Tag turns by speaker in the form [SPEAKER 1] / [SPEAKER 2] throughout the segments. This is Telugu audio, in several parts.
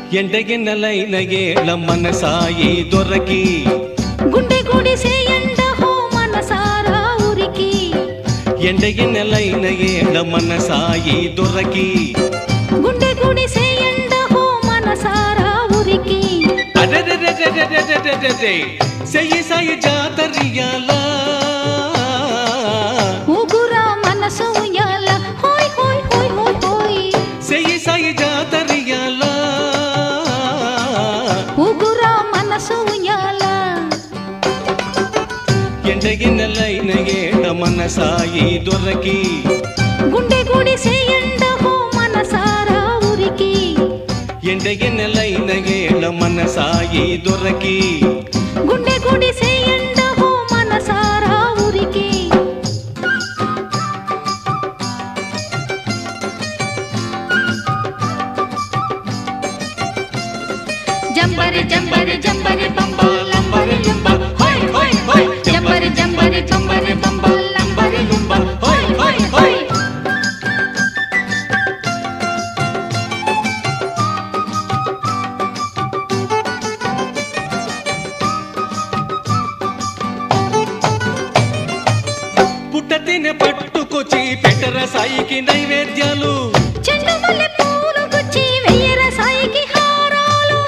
[SPEAKER 1] ఎండగిన్నెలైన ఏళ్ళ మనసాయి దొరకి
[SPEAKER 2] గుండె గుడిసే ఎండ హో మనసారా ఉరికి
[SPEAKER 1] ఎండగిన్నెలైన ఏళ్ళ మనసాయి దొరకి
[SPEAKER 2] గుండె గుడిసే ఎండ హో మనసారా ఉరికి
[SPEAKER 1] అరెరెరెరెరెరెరెరెరె. సెయ్యి సాయి జాతరియాలా
[SPEAKER 2] ఊగురా మనసు ఉయ్యాల హోయ్ హోయ్ హోయ్ హోయ్ హోయ్
[SPEAKER 1] సెయ్యి సాయి జాతరియాలా
[SPEAKER 2] ఊగురా మనసు ఉయ్యాల
[SPEAKER 1] ఎండగిన్నెలైన ఏళ్ళ మనసాయి దొరకి
[SPEAKER 2] గుండె గుడిసే ఎండ హో మనసారా ఉరికి
[SPEAKER 1] ఎండగిన్నెలైన ఏళ్ళ మనసాయి దొరకి
[SPEAKER 2] గుండె గుడిసే ఎండ హో మనసారా ఉరికి జంబరి జంబరి జంబరి బంబ లంబరి లుంబ హోయ్ హోయ్ హోయ్ జంబరి జంబరి జంబరి బంబ లంబరి లుంబ హోయ్ హోయ్ హోయ్
[SPEAKER 1] పుట్ట తినే పట్టుకొచ్చి పెట్టర సాయికి నైవేద్యాలు
[SPEAKER 2] చెండు మల్లె పూలు గుచ్చి వెయ్యర సాయికి హారాలు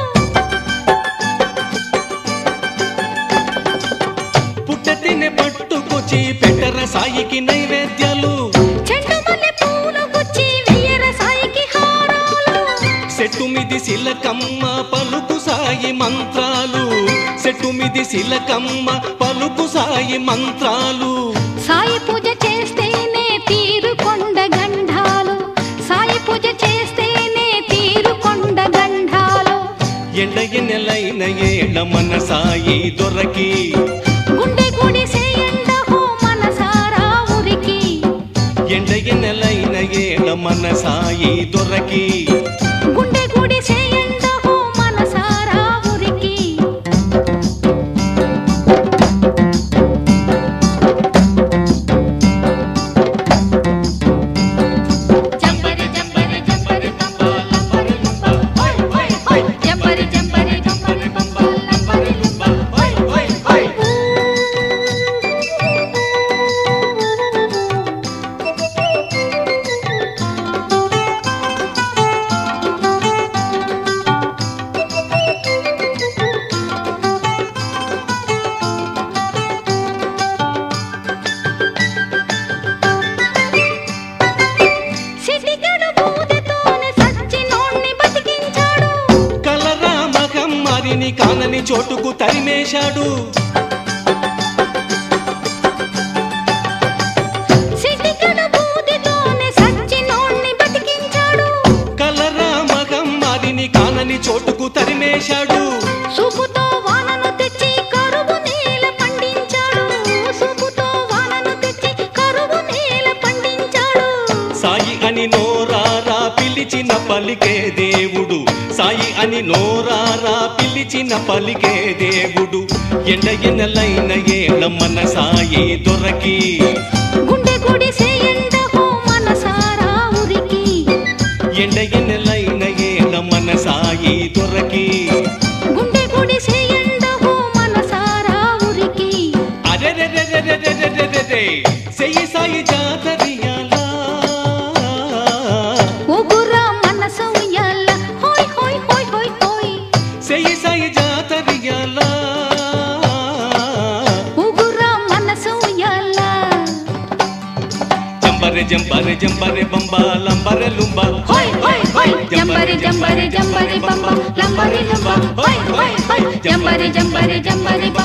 [SPEAKER 1] పుట్ట తినే పట్టుకొచ్చి పెట్టర సాయికి నైవేద్యాలు
[SPEAKER 2] చెండు మల్లె పూలు గుచ్చి వెయ్యర సాయికి హారాలు
[SPEAKER 1] చెట్టు మిది శిలకమ్మ పలుకు సాయి మంత్రాలు చెట్టు మిది శిలకమ్మ పలుకు సాయి మంత్రాలు
[SPEAKER 2] సాయి పూజ చేస్తేనే తీరుకొండ గంధాలు సాయి పూజ చేస్తేనే తీరుకొండ గంధాలు
[SPEAKER 1] ఎండ ఎన్నెలైన ఏళ్ళ మన సాయి దొరకి
[SPEAKER 2] గుండె గుడిసే ఎండ హో మనసారా ఉరికి
[SPEAKER 1] ఎండ ఎన్నెలైన ఏళ్ళ మన సాయి దొరకి
[SPEAKER 2] గుండె గుడిసే ఎండ హో మనసారా ఉరికి జంబరి జంబరి జంబరి బంబ లంబరి లుంబ హోయ్ హోయ్ హోయ్ జంబరి జంబరి జంబరి బంబ లంబరి లుంబ హోయ్ హోయ్ హోయ్ సిటికెడు బూదెతోనే సచ్చినోణ్ణి బతికించాడు
[SPEAKER 1] కలరా మగం మారిని కానని చోటుకు తరిమేశాడు
[SPEAKER 2] సిటికెడు బూదెతోనే సచ్చినోణ్ణి బతికించాడు
[SPEAKER 1] కలరా మగం మారిని కానని చోటుకు తరిమేశాడు
[SPEAKER 2] సూపుతో వానను తెచ్చి కరువు నేల పండించాడు సూపుతో వానను తెచ్చి కరువు నేల పండించాడు
[SPEAKER 1] సాయి అని నోరారా పిలిచిన పలికే దేవుడు సాయి అని నోరారా పిలిచిన పలికే దేవుడు ఎండ ఎన్నెలైన ఏళ్ళ మన సాయి దొరకి
[SPEAKER 2] గుండె గుడిసే ఎండ హో మనసారా ఉరికి
[SPEAKER 1] ఎండ ఎన్నెలైన ఏళ్ళ మన సాయి దొరకి
[SPEAKER 2] గుండె గుడిసే ఎండ హో మనసారా ఉరికి
[SPEAKER 1] అరెరెరెరెరెరెరెరెరె సెయ్యి సాయి జాతరియాలా
[SPEAKER 2] ఊగురా మనసు ఉయ్యాల హోయ్ హోయ్ హోయ్ హోయ్ హోయ్
[SPEAKER 1] సెయ్యి సాయి జాతరియాలా
[SPEAKER 2] ఊగురా మనసు ఉయ్యాల
[SPEAKER 1] జంబరె జంబరె జంబరె బంబ లంబరె లుంబ
[SPEAKER 2] హోయ్ హోయ్ హోయ్ జంబరి జంబరి జంబరి బంబ లంబరి లుంబ హోయ్ హోయ్ హోయ్ జంబరి జంబరి జంబరి బంబ